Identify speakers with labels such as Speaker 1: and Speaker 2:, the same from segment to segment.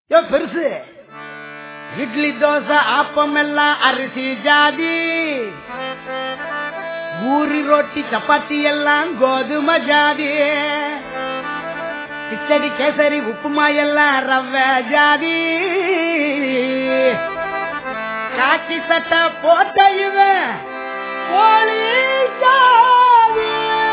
Speaker 1: யோ பெருசு இட்லி தோசை ஆப்பம் எல்லாம் அரிசி ஜாதி பூரி ரொட்டி சப்பாத்தி எல்லாம் கோதுமை ஜாதி கிச்சடி கேசரி உப்புமா எல்லாம் ரவை ஜாதி காக்கி சட்டை போட்ட இவன் கோழி ஜாதி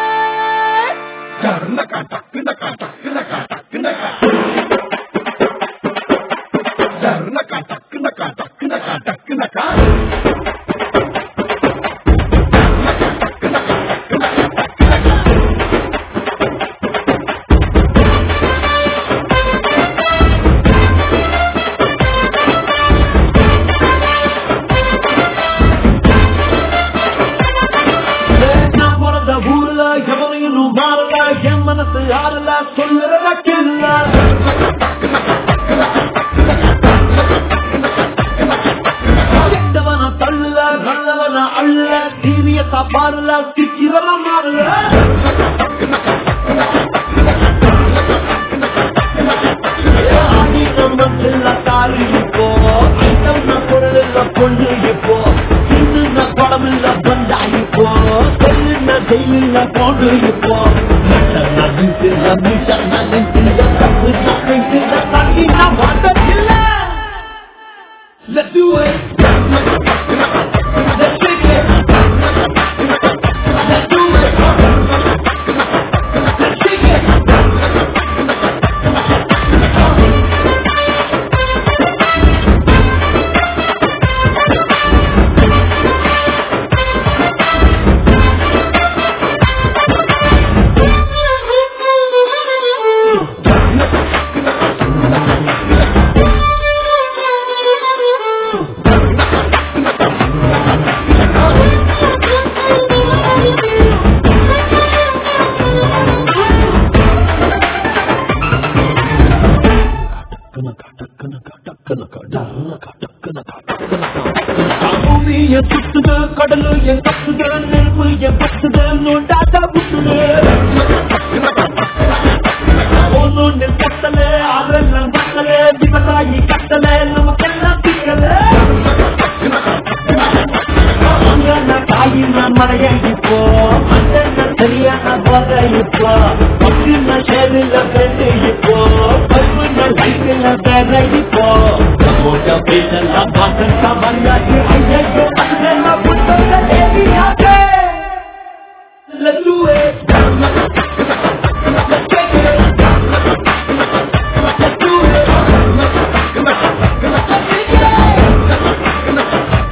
Speaker 2: நான் பிறந்த ஊர்ல எவனையும் மாறல என் மனசு ஆறல சொல்லுறத கேள்ல கெட்டவன தள்ள நல்லவன அள்ள தீவிய சாப்பாடுல சிக்கிறவன மாறல தாரி இப்போ ஐட்டம் பொருள் பொண்ணு இப்போ இன்னும் படம் இல்ல பந்தா இப்போ செல்லுன ஜெயில போடு இப்போ Let's do it. Let's take it. Let's do it. Let's take it. பூமிய சுத்துது கடலு என் கத்துது நெருப்பு என் பத்துது நோண்டாத புத்துது ஒன்னொன்னு கத்தல அதெல்லாம் கத்தல விவசாயி கத்தல நமக்கெல்லாம் பிக்கல அங்க காயி நான் மறைய இப்போ அந்த சரியான போத இப்போ பக்குன சேரில பெண்டு இப்போ பல்புன லைட்டில் வேற இப்போ நம்மோட பேசலாம் பாசம் வந்தாச்சு ஐயோ அதெல்லாம் புத்தக தேவியாக Let's do it. Let's take it. Let's do it. Let's take it.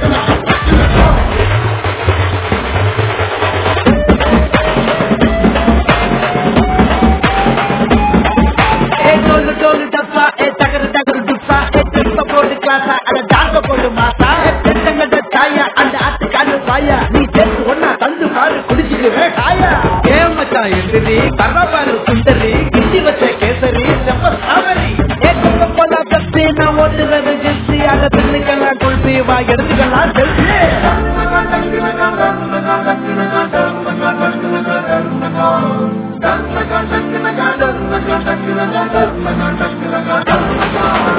Speaker 1: ஏ டோலு டோலு டப்பா ஏ தகரு தகரு துப்பா ஏ திருப்ப போடு கிளாஸா அட டார்க்க போடு மாசா ஏ பெருத்தங்கட்ட சாயா அந்த ஆத்துக்காரு பாயா நீ சேர்த்து ஒன்னா தந்து பாரு குடிச்சுக்குவே காயா ஏ மச்சான் எந்திரி கர்ணபாரு சுந்தரி கிண்டி வச்ச கேசரி செப்ப சாவரி ஏ கொக்க போல பெப்சி நான் ஓட்டுறது ஜெப்சி அத தின்னுக்கலாம் குல்பி வா எடுத்துக்கலாம் செல்ஃபி
Speaker 3: Thank you.